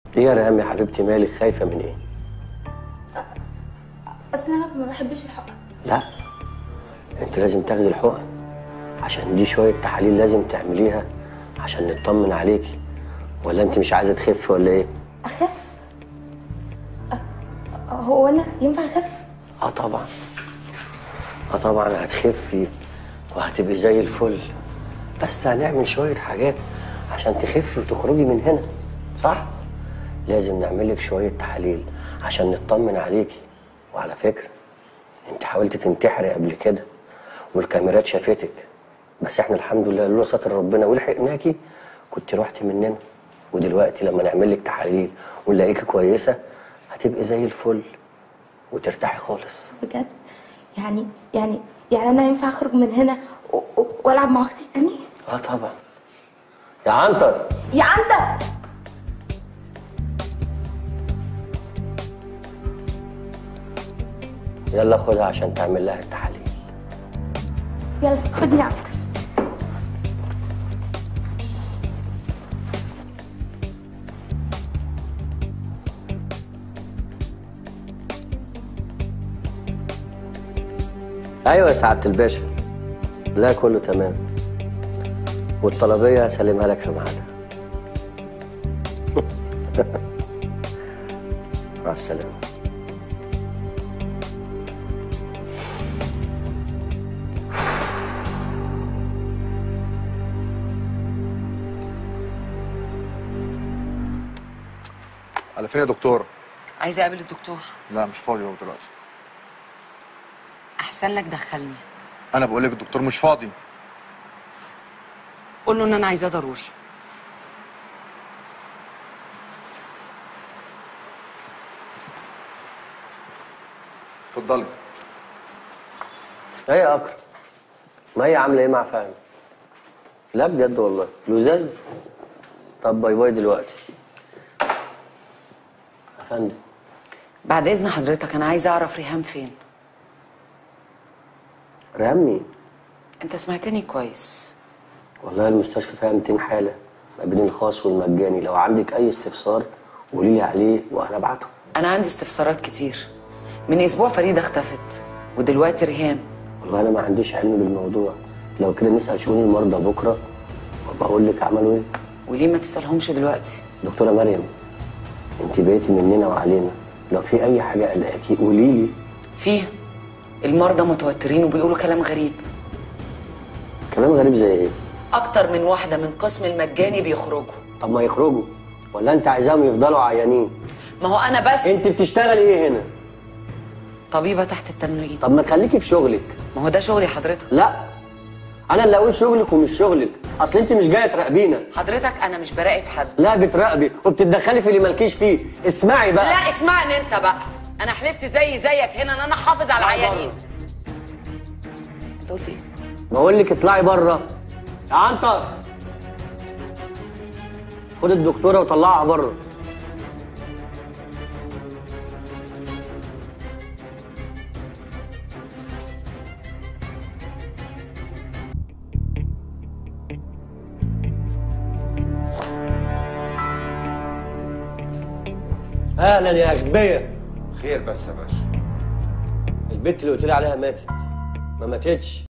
ايه يا ريهام يا حبيبتي مالك خايفه من ايه اصل انا ما بحبش الحقن لا انت لازم تاخدي الحقن عشان دي شويه تحاليل لازم تعمليها عشان نطمن عليكي ولا انت مش عايزه تخفي ولا ايه اخف أه، هو انا ينفع اخف اه طبعا اه طبعا هتخفي وهتبقي زي الفل بس هنعمل شويه حاجات عشان تخفي وتخرجي من هنا صح لازم نعمل لك شويه تحاليل عشان نطمن عليكي وعلى فكره انت حاولت تنتحري قبل كده والكاميرات شافتك بس احنا الحمد لله لولا ستر ربنا ولحقناكي كنت رحتي مننا ودلوقتي لما نعمل لك تحاليل ونلاقيكي كويسه هتبقي زي الفل وترتاحي خالص بجد يعني يعني يعني انا ينفع اخرج من هنا و- و- والعب مع اختي تاني اه طبعا يا عنتر يا عنتر يلا خدها عشان تعمل لها التحاليل يلا خدني يا عنتر ايوه يا سعاده الباشا لا كله تمام والطلبيه هسلمها لك في ميعادها مع السلامه على فين يا دكتور؟ عايزه اقابل الدكتور لا مش فاضي هو دلوقتي احسن لك دخلني انا بقول لك الدكتور مش فاضي قول له ان انا عايزاه ضروري اتفضلي ايه يا اكرم ما هي عامله ايه مع فهمي لا بجد والله لزاز طب باي باي دلوقتي يا فندم بعد اذن حضرتك انا عايزه اعرف ريهام فين رامي انت سمعتني كويس والله المستشفى فيها 200 حاله ما بين الخاص والمجاني لو عندك اي استفسار قولي لي عليه وانا ابعته انا عندي استفسارات كتير من اسبوع فريده اختفت ودلوقتي ريهام والله انا ما عنديش علم بالموضوع لو كده نسال شؤون المرضى بكره وابقى اقول لك عملوا ايه وليه ما تسالهمش دلوقتي دكتوره مريم انت بقيتي مننا وعلينا لو في اي حاجه قلقاكي قولي لي فيه المرضى متوترين وبيقولوا كلام غريب كلام غريب زي ايه اكتر من واحده من قسم المجاني بيخرجوا طب ما يخرجوا ولا انت عايزاهم يفضلوا عيانين ما هو انا بس انت بتشتغلي ايه هنا طبيبه تحت التمرين طب ما تخليكي في شغلك ما هو ده شغلي حضرتك لا انا اللي اقول شغلك ومش شغلك اصل انت مش جايه تراقبينا حضرتك انا مش براقب حد لا بتراقبي وبتتدخلي في اللي مالكيش فيه اسمعي بقى لا اسمعني انت بقى انا حلفت زي زيك هنا ان انا احافظ على اطلعي العيانين بره. انت قلت ايه بقول لك اطلعي بره يا عنتر خد الدكتوره وطلعها بره اهلا يا اغبياء خير بس يا باشا البت اللي قلت لي عليها ماتت ما ماتتش